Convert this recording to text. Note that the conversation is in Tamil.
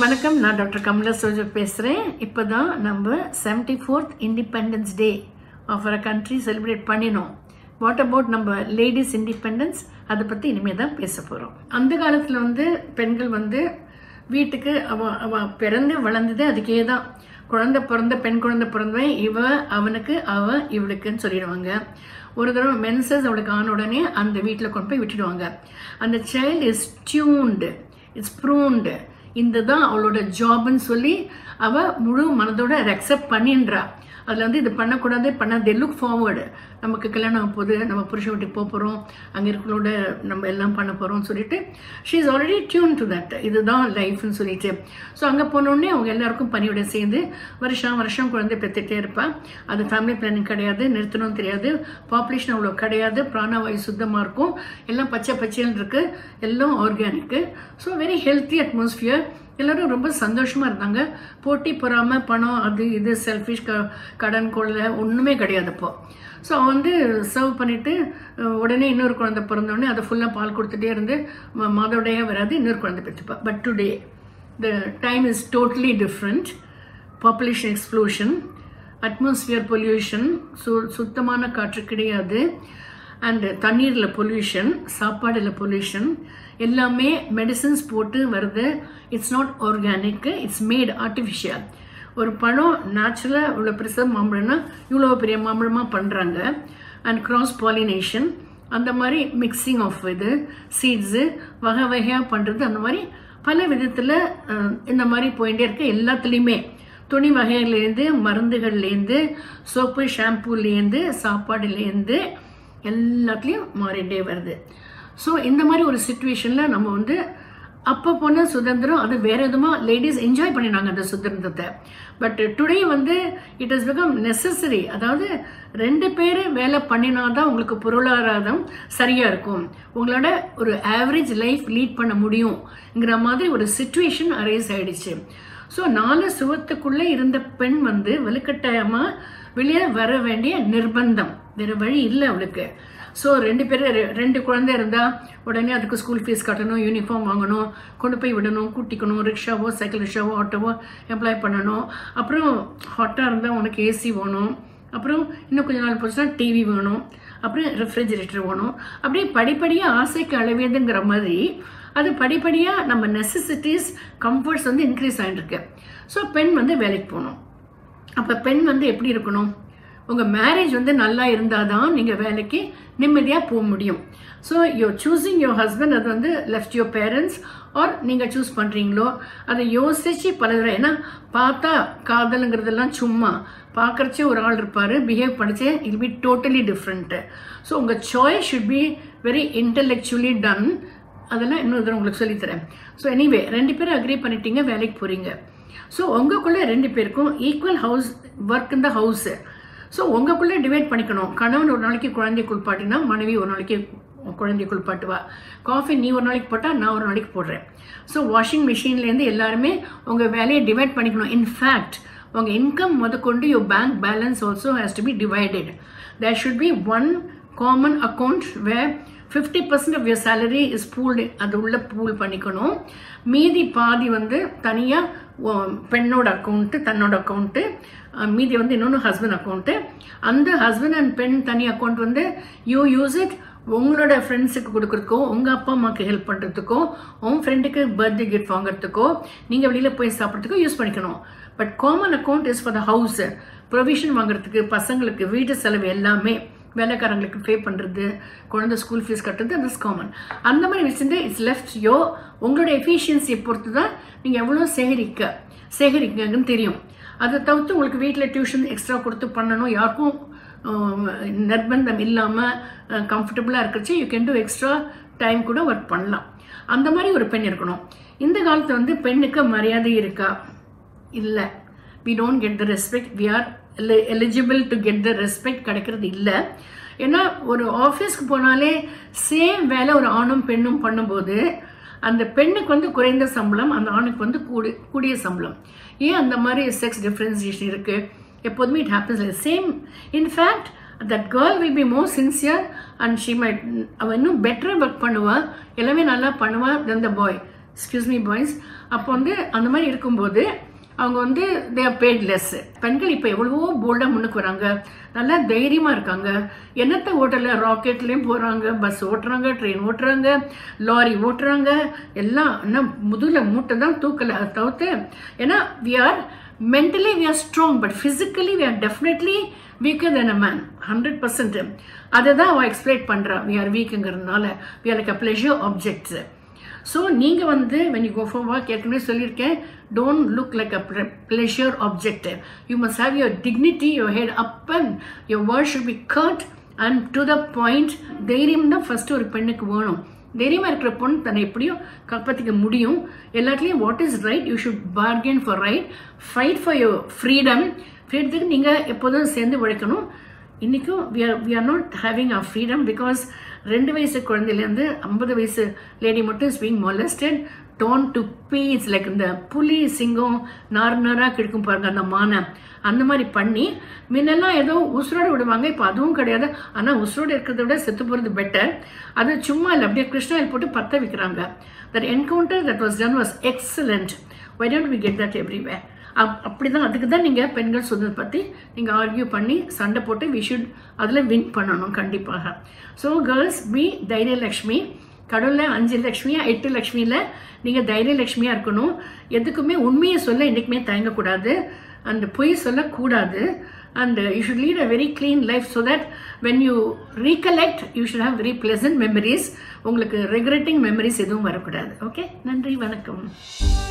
வணக்கம் நான் டாக்டர் கமலா சோஜோ பேசுகிறேன் இப்போ தான் நம்ம seventy fourth independence day of a country celebrate பண்ணினோம் வாட் அபவுட் நம்ம லேடிஸ் இண்டிபெண்டன்ஸ் அதை பற்றி இனிமேல் தான் பேச போகிறோம் அந்த காலத்தில் வந்து பெண்கள் வந்து வீட்டுக்கு அவ அவ பிறந்து வளர்ந்தது அதுக்கே தான் குழந்தை பிறந்த பெண் குழந்தை பிறந்தவன் இவ அவனுக்கு அவ இவளுக்குன்னு சொல்லிடுவாங்க ஒரு தடவை மென்சஸ் அவளுக்கு ஆன உடனே அந்த வீட்டில் கொண்டு போய் விட்டுடுவாங்க அந்த child is tuned it's pruned இந்த தான் அவளோட ஜாப்னு சொல்லி அவள் முழு மனதோட அதை அக்செப்ட் பண்ணின்றா அதில் வந்து இது பண்ணக்கூடாது பண்ண தே லுக் ஃபார்வர்டு நமக்கு கல்யாணம் ஆக போகுது நம்ம புருஷன் வீட்டுக்கு போக போகிறோம் அங்கே இருக்கிறோட நம்ம எல்லாம் பண்ண போகிறோம்னு சொல்லிட்டு she is already tuned to that இதுதான் லைஃப்னு சொல்லிட்டு ஸோ அங்கே போனோடனே அவங்க எல்லாருக்கும் பணியோட சேர்ந்து வருஷம் வருஷம் குழந்தை பெற்றுட்டே இருப்பாள் அது ஃபேமிலி பிளானிங் கிடையாது நிறுத்தணும் தெரியாது பாப்புலேஷன் அவ்வளோ கிடையாது பிராணவாயு சுத்தமாக இருக்கும் எல்லாம் பச்சை பச்சைன்னு இருக்குது எல்லாம் organic so very healthy atmosphere எல்லாரும் ரொம்ப சந்தோஷமாக இருந்தாங்க போட்டி பொறாமல் பணம் அது இது செல்ஃபிஷ் க கடன் கொள்ளை ஒன்றுமே கிடையாது அப்போ ஸோ அவன் வந்து சர்வ் பண்ணிவிட்டு உடனே இன்னொரு குழந்தை பிறந்தோடனே அதை ஃபுல்லாக பால் கொடுத்துட்டே இருந்து ம- மாதவிடையாக வராது இன்னொரு குழந்தை பெற்றுப்பா but today the time is totally different population explosion atmosphere pollution சு சுத்தமான காற்று கிடையாது அண்டு தண்ணீரில் பொல்யூஷன் சாப்பாடில் பொல்யூஷன் எல்லாமே மெடிசின்ஸ் போட்டு வருது it's not organic it's made artificial ஒரு பழம் நேச்சுரலாக இவ்வளோ பெருசாக மாம்பழம்னா இவ்வளோ பெரிய மாம்பழமாக பண்ணுறாங்க அண்ட் கிராஸ் பாலினேஷன் அந்த மாதிரி மிக்சிங் ஆஃப் இது சீட்ஸு வகை வகையாக பண்ணுறது அந்த மாதிரி பல விதத்தில் இந்த மாதிரி போயிட்டே இருக்கு எல்லாத்துலேயுமே துணி வகைகள்லேருந்து மருந்துகள்லேருந்து சோப்பு ஷாம்பூலேருந்து சாப்பாடுலேருந்து எல்லாத்துலேயும் மாறிட்டே வருது ஸோ இந்த மாதிரி ஒரு சுச்சுவேஷனில் நம்ம வந்து அப்போ போன சுதந்திரம் அது வேற எதுமா லேடிஸ் என்ஜாய் பண்ணினாங்க அந்த சுதந்திரத்தை பட் டுடே வந்து இட் இஸ் பிகம் நெசசரி அதாவது ரெண்டு பேர் வேலை பண்ணினாதான் உங்களுக்கு பொருளாதாரம் சரியாக இருக்கும் உங்களோட ஒரு ஆவரேஜ் லைஃப் லீட் பண்ண முடியுங்கிற மாதிரி ஒரு சுச்சுவேஷன் அரைஸ் ஆயிடுச்சு ஸோ நாலு சுவத்துக்குள்ளே இருந்த பெண் வந்து வலுக்கட்டாயமாக வெளியே வர வேண்டிய நிர்பந்தம் வேற வழி இல்லை அவளுக்கு ஸோ ரெண்டு பேர் ரெண்டு குழந்தை இருந்தால் உடனே அதுக்கு ஸ்கூல் ஃபீஸ் கட்டணும் யூனிஃபார்ம் வாங்கணும் கொண்டு போய் விடணும் கூட்டிக்கணும் ரிக்ஷாவோ சைக்கிள் ரிக்ஷாவோ ஆட்டோவோ எம்ப்ளாய் பண்ணணும் அப்புறம் ஹாட்டாக இருந்தால் உனக்கு ஏசி வேணும் அப்புறம் இன்னும் கொஞ்ச நாள் போச்சுன்னா டிவி வேணும் அப்புறம் ரெஃப்ரிஜிரேட்டர் வேணும் அப்படியே படிப்படியாக ஆசைக்கு அளவியதுங்கிற மாதிரி அது படிப்படியாக நம்ம நெசசிட்டிஸ் கம்ஃபர்ட்ஸ் வந்து இன்க்ரீஸ் ஆகிட்டு இருக்கு ஸோ பெண் வந்து வேலைக்கு போகணும் அப்போ பெண் வந்து எப்படி இருக்கணும் உங்கள் மேரேஜ் வந்து நல்லா இருந்தால் தான் நீங்கள் வேலைக்கு நிம்மதியாக போக முடியும் so you choosing your husband அது வந்து லெஃப்ட் யோர் பேரண்ட்ஸ் ஆர் நீங்கள் சூஸ் பண்ணுறீங்களோ அதை யோசிச்சு பல தடவை ஏன்னா பார்த்தா காதலுங்கிறதெல்லாம் சும்மா பார்க்குறச்சே ஒரு ஆள் இருப்பார் பிஹேவ் பண்ணிச்சே it be totally different so உங்கள் choice should be very intellectually done அதெல்லாம் இன்னொரு தடவை உங்களுக்கு சொல்லித்தரேன் ஸோ எனிவே ரெண்டு பேரும் அக்ரி பண்ணிட்டீங்க வேலைக்கு போகிறீங்க ஸோ உங்களுக்குள்ளே ரெண்டு பேருக்கும் ஈக்குவல் ஹவுஸ் ஒர்க் இந்த ஹவுஸு ஸோ உங்களுக்குள்ளே டிவைட் பண்ணிக்கணும் கணவன் ஒரு நாளைக்கு குழந்தைய குளிப்பாட்டினா மனைவி ஒரு நாளைக்கு குழந்தைய குளிப்பாட்டுவா காஃபி நீ ஒரு நாளைக்கு போட்டால் நான் ஒரு நாளைக்கு போடுறேன் ஸோ வாஷிங் மிஷின்லேருந்து எல்லாருமே உங்கள் வேலையை டிவைட் பண்ணிக்கணும் இன்ஃபேக்ட் உங்கள் இன்கம் முதற்கொண்டு your bank balance also has to be divided there should be one common account where fifty percent of your salary is pooled அது உள்ள பூல் பண்ணிக்கணும் மீதி பாதி வந்து தனியாக பெண்ணோட அக்கௌண்ட்டு தன்னோட அக்கௌண்ட்டு மீதி வந்து இன்னொன்று ஹஸ்பண்ட் அக்கௌண்ட்டு அந்த ஹஸ்பண்ட் அண்ட் பெண் தனி அக்கௌண்ட் வந்து யூ யூஸ் இட் உங்களோட ஃப்ரெண்ட்ஸுக்கு கொடுக்குறதுக்கோ உங்கள் அப்பா அம்மாவுக்கு ஹெல்ப் பண்ணுறதுக்கோ உன் ஃப்ரெண்டுக்கு பர்த்டே கிஃப்ட் வாங்குறதுக்கோ நீங்கள் வெளியில் போய் சாப்பிட்றதுக்கோ யூஸ் பண்ணிக்கணும் but common account is for the house provision வாங்குறதுக்கு பசங்களுக்கு வீட்டு செலவு எல்லாமே வேலைக்காரங்களுக்கு பே பண்ணுறது குழந்தை ஸ்கூல் ஃபீஸ் கட்டுறது அது காமன் அந்த மாதிரி வச்சுட்டு இட்ஸ் லெஃப்ட் யோ உங்களோட எஃபிஷியன்சியை பொறுத்து தான் நீங்கள் எவ்வளோ சேகரிக்க சேகரிக்கங்கன்னு தெரியும் அதை தவிர்த்து உங்களுக்கு வீட்டில் டியூஷன் எக்ஸ்ட்ரா கொடுத்து பண்ணணும் யாருக்கும் ஆஹ், நிர்பந்தம் இல்லாமல் கம்ஃபர்டபுளாக இருக்கிறச்சு you can do extra time கூட ஒர்க் பண்ணலாம் அந்த மாதிரி ஒரு பெண் இருக்கணும் இந்த காலத்தில் வந்து பெண்ணுக்கு மரியாதை இருக்கா இல்லை we don't get the respect we are eligible to get the respect கிடைக்கிறது இல்லை ஏன்னா ஒரு ஆஃபீஸ்க்கு போனாலே சேம் வேலை ஒரு ஆணும் பெண்ணும் பண்ணும்போது அந்த பெண்ணுக்கு வந்து குறைந்த சம்பளம் அந்த ஆணுக்கு வந்து கூடி கூடிய சம்பளம் ஏன் அந்த மாதிரி செக்ஸ் டிஃப்ரென்சியேஷன் இருக்குது எப்போதுமே it happens same in fact that girl will be more sincere and she might அவள் இன்னும் பெட்டராக ஒர்க் பண்ணுவா எல்லாமே நல்லா பண்ணுவா then the boy excuse me boys அப்போ வந்து அந்த மாதிரி இருக்கும்போது அவங்க வந்து தே ஆர் பேட் லெஸ் பெண்கள் இப்போ எவ்வளவோ போல்டாக முன்னுக்கு வராங்க நல்லா தைரியமாக இருக்காங்க என்னத்தை ஓட்டல ராக்கெட்லேயும் போகிறாங்க பஸ் ஓட்டுறாங்க ட்ரெயின் ஓட்டுறாங்க லாரி ஓட்டுறாங்க எல்லாம் என்ன முதுகில் மூட்டை தான் தூக்கலை அதை தவிர்த்து ஏன்னா we are mentally we are strong but physically we are definitely weaker than a man 100% அதை தான் அவள் எக்ஸ்பிளைட் பண்ணுறா we are weakங்கிறதுனால we are like a pleasure objects so நீங்கள் வந்து when you go for work ஏற்கனவே சொல்லியிருக்கேன் don't look like a ple- pleasure object you must have your dignity your head up and your words should be curt and to the point தைரியம் தான் ஃபஸ்ட்டு ஒரு பெண்ணுக்கு வேணும் தைரியமாக இருக்கிற பொண்ணு தன்னை எப்படியும் காப்பாற்றிக்க முடியும் எல்லாத்துலேயும் what is right you should bargain for right fight for your freedom ஃப்ரீடத்துக்கு நீங்கள் எப்போதும் சேர்ந்து உழைக்கணும் இன்றைக்கும் we are we are not having a freedom because ரெண்டு வயசு குழந்தையிலேருந்து ஐம்பது வயசு லேடி மட்டும் is being molested torn to pieces like இந்த புலி சிங்கம் நார் நாராக கிடக்கும் பாருங்க அந்த மானை அந்த மாதிரி பண்ணி முன்னெல்லாம் ஏதோ உசுரோடு விடுவாங்க இப்போ அதுவும் கிடையாது ஆனால் உசுரோடு இருக்கிறத விட செத்து போகிறது பெட்டர் அது சும்மா இல்லை அப்படியே கிருஷ்ணாயில் போட்டு பற்ற வைக்கிறாங்க that encounter that was done was excellent why don't we get that every way up அப்படி தான் அதுக்கு தான் நீங்கள் பெண்கள் சுதந்திரம் பற்றி நீங்கள் ஆர்கியூ பண்ணி சண்டை போட்டு வி ஷுட் அதில் வின் பண்ணணும் கண்டிப்பாக ஸோ கேர்ள்ஸ் பி தைரியலக்ஷ்மி கடவுளில் அஞ்சு லக்ஷ்மியா எட்டு லக்ஷ்மியில் நீங்கள் தைரியலக்ஷ்மியாக இருக்கணும் எதுக்குமே உண்மையை சொல்ல என்றைக்குமே தயங்கக்கூடாது அந்த பொய் சொல்லக்கூடாது and you should lead a very clean life so that when you recollect you should have very pleasant memories உங்களுக்கு ரெகுலேட்டிங் மெமரிஸ் எதுவும் வரக்கூடாது ஓகே நன்றி வணக்கம்